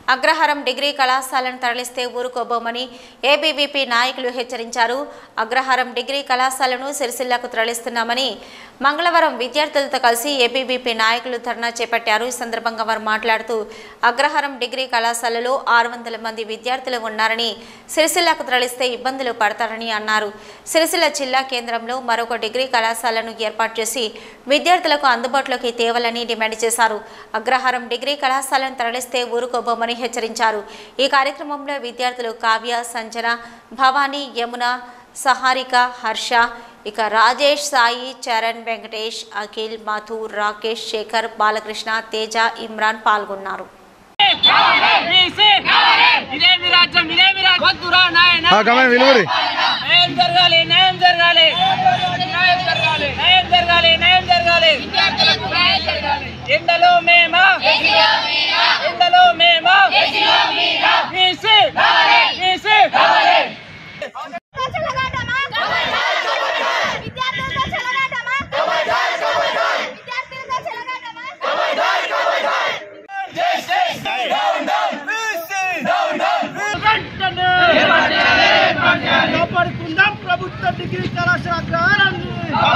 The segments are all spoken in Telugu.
అగ్రహారం డిగ్రీ కళాశాలను తరలిస్తే ఊరుకోబోమని ఏబీవీపీ నాయకులు హెచ్చరించారు అగ్రహారం డిగ్రీ కళాశాలను సిరిసిల్లకు తరలిస్తున్నామని మంగళవారం విద్యార్థులతో కలిసి ఏబీవీపీ నాయకులు ధర్నా చేపట్టారు ఈ సందర్భంగా వారు మాట్లాడుతూ అగ్రహారం డిగ్రీ కళాశాలలో ఆరు వందల మంది విద్యార్థులు ఉన్నారని సిరిసిల్లకు తరలిస్తే ఇబ్బందులు పడతారని అన్నారు సిరిసిల్ల జిల్లా కేంద్రంలో మరొక డిగ్రీ కళాశాలను ఏర్పాటు చేసి విద్యార్థులకు అందుబాటులోకి తేవాలని డిమాండ్ చేశారు అగ్రహారం డిగ్రీ కళాశాలను తరలిస్తే ఊరుకోబోమని హెచ్చరించారు ఈ కార్యక్రమంలో విద్యార్థులు కావ్య సంజన భవానీ యమున సహారిక హర్ష ఇక రాజేష్ సాయి చరణ్ వెంకటేష్ అఖిల్ మధు రాకేష్ శేఖర్ బాలకృష్ణ తేజ ఇమ్రాన్ పాల్గొన్నారు బీసీ ఇదేమి రాజ్యం ఇదేమి రాజ్యం వద్దురా నాయన గమని విలువరి న్యాయం జరగాలి న్యాయం జరగాలి న్యాయం జరగాలి న్యాయం జరగాలి న్యాయం జరగాలి ఎండలో మేమా ఎండలో మేమా బీసీ బీసీ చెలగాటమా విద్యార్థులతో చెలగాటమా విద్యార్థులతో చెలగాటమా కాపాడుకుందాం ప్రభుత్వ డిగ్రీ కళాశాల అగ్రహారాన్ని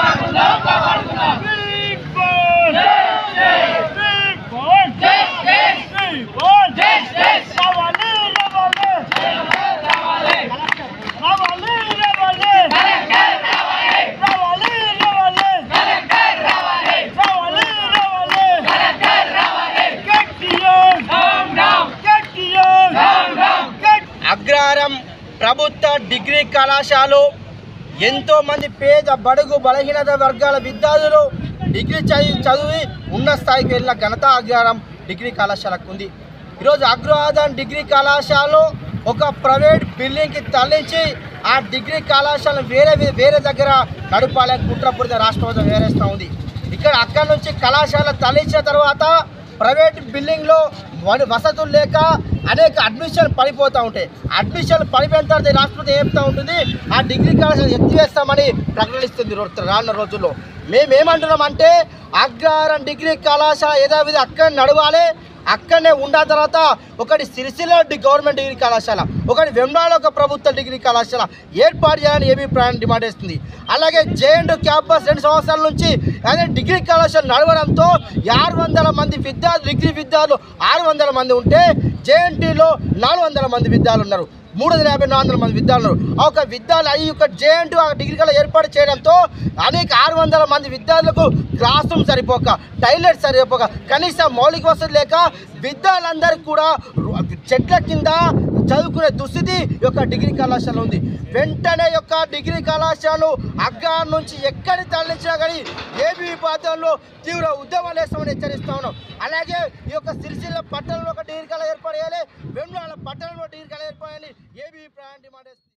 అగ్రహారం ప్రభుత్వ డిగ్రీ కళాశాలలో ఎంతో మంది పేద బడుగు బలహీనత వర్గాల విద్యార్థులు డిగ్రీ చదివి చదివి ఉన్న స్థాయికి వెళ్ళిన ఘనత అగ్రహారం డిగ్రీ కళాశాలకు ఉంది ఈరోజు అగ్రహారం డిగ్రీ కళాశాలలో ఒక ప్రైవేట్ బిల్డింగ్కి తరలించి ఆ డిగ్రీ కళాశాలను వేరే వేరే దగ్గర నడుపాలని కుట్రపూరిత రాష్ట్ర ప్రభుత్వం వేరేస్తూ ఉంది ఇక్కడ అక్కడి నుంచి కళాశాల తరలించిన తర్వాత ప్రైవేట్ బిల్డింగ్లో వన- వసతులు లేక అనేక అడ్మిషన్ పడిపోతూ ఉంటాయి అడ్మిషన్ పడిపోయిన తర్వాత ఈ రాష్ట్రపతి ఏం చెప్తా ఉంటుంది ఆ డిగ్రీ కళాశాల ఎత్తివేస్తామని ప్రకటిస్తుంది రో- రానున్న రోజుల్లో మేమేమంటున్నాం అంటే అగ్రహారం డిగ్రీ కళాశాల యథావిధి అక్కడ నడవాలి అక్కడనే ఉన్న తర్వాత ఒకటి సిరిసిల్ల డి- గవర్నమెంట్ డిగ్రీ కళాశాల ఒకటి వెమ్లాడ ఒక ప్రభుత్వ డిగ్రీ కళాశాల ఏర్పాటు చేయాలని ఏబీ ప్రయాణం డిమాండ్ చేస్తుంది అలాగే జేఎండ్ క్యాంపస్ రెండు సంవత్సరాల నుంచి అదే డిగ్రీ కళాశాల నడవడంతో ఆరు వందల మంది విద్యార్థులు డిగ్రీ విద్యార్థులు ఆరు వందల మంది ఉంటే జేఎన్టీలో నాలుగు వందల మంది విద్యార్థులు ఉన్నారు మూడు వందల యాభై నాలుగు వందల మంది విద్యార్థులు ఉన్నారు. ఆ ఒక విద్యాలయం ఈ యొక్క జేఎన్టీ ఆ డిగ్రీ కళ ఏర్పాటు చేయడంతో అనేక ఆరు వందల మంది విద్యార్థులకు క్లాస్ రూమ్ సరిపోక టైలెట్ సరిపోక కనీసం మౌలిక వసతి లేక విద్యార్థులందరికీ కూడా చెట్ల కింద చదువుకునే దుస్థితి ఈ యొక్క డిగ్రీ కళాశాల ఉంది వెంటనే ఈ యొక్క డిగ్రీ కళాశాలను అగ్గార్ నుంచి ఎక్కడి తరలించినా కానీ ఏబీ పాత్రలో తీవ్ర ఉద్యమాలు వేస్తామని హెచ్చరిస్తా ఉన్నాం అలాగే ఈ యొక్క సిరిసిల్ల పట్టణంలో ఒక డిగ్రీ కళ ఏర్పాటు చేయాలి వెమ్లాల పట్టణంలో డిగ్రీ కళ ఏర్పాటు చేయాలి ఏబీ ప్రయాణ డిమాండ్ చేస్తుంది